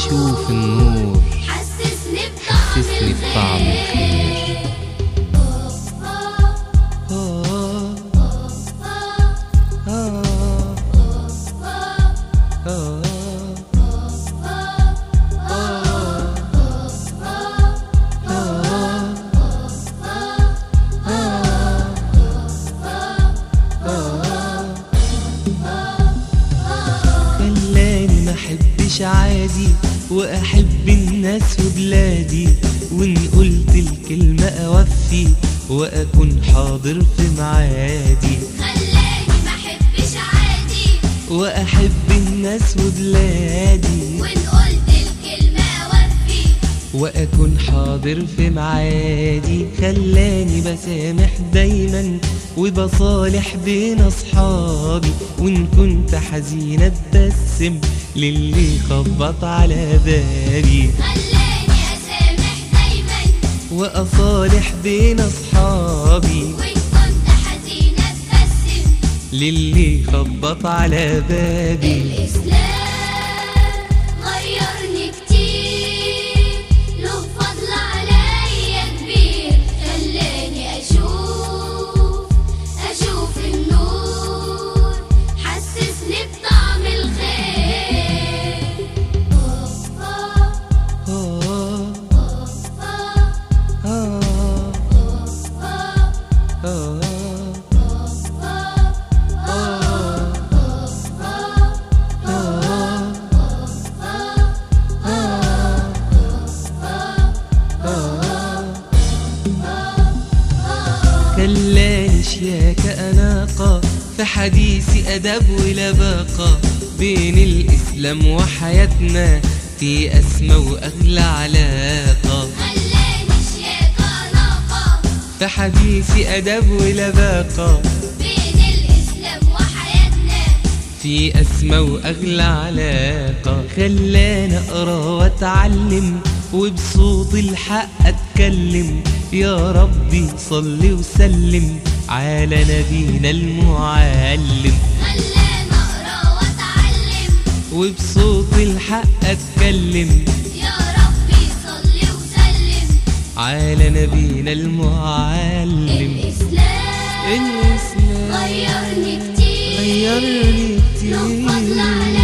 أشوف النور حسسني بطعم حسسني بطعم الخير الخير خلاني ما احبش عادي واحب الناس وبلادي وان قلت الكلمة اوفي واكون حاضر في معادي خلاني ما احبش عادي واحب الناس وبلادي وان قلت الكلمة اوفي واكون حاضر في معادي خلاني بسامح دايما وبصالح بين اصحابي وان كنت حزين ابتسم للي خبط على بابي خلاني اسامح دايما واصالح بين اصحابي وان كنت حزينة ابتسم للي خبط على بابي الإسلام غيرني كتير له فضل عليا كبير خلاني أشوف أشوف النور حسسني بطعم الخير آه آه آه خلاني شياك أناقة في حديثي أدب ولباقة بين الإسلام وحياتنا في أسمى وأغلى علاقة خلاني شياكة ناقة في حديثي أدب ولباقة بين الإسلام وحياتنا في أسمى وأغلى علاقة خلاني أقرأ وأتعلم وبصوت الحق أتكلم يا ربي صل وسلم على نبينا المعلم خلاني أقرأ وأتعلم وبصوت الحق أتكلم يا ربي صل وسلم على نبينا المعلم الإسلام الإسلام غيرني كتير غيرني له فضل كتير